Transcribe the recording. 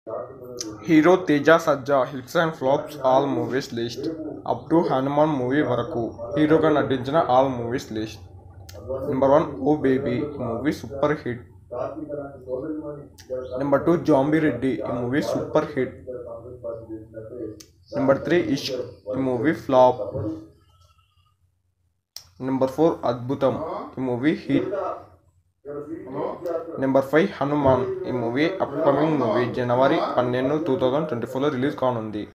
hero Teja Sajja hits and flops all movies list up to Hanuman movie వరకు హీరోగా నటించిన all movies list number one oh baby ఈ movie super hit number two zombie Reddy ఈ movie super hit number three Ishq ఈ movie flop number four Adbhutham ఈ movie hit number five Hanuman ఈ movie upcoming movie జనవరి పన్నెండు టూ థౌజండ్ ట్వంటీ ఫోర్లో release కానుంది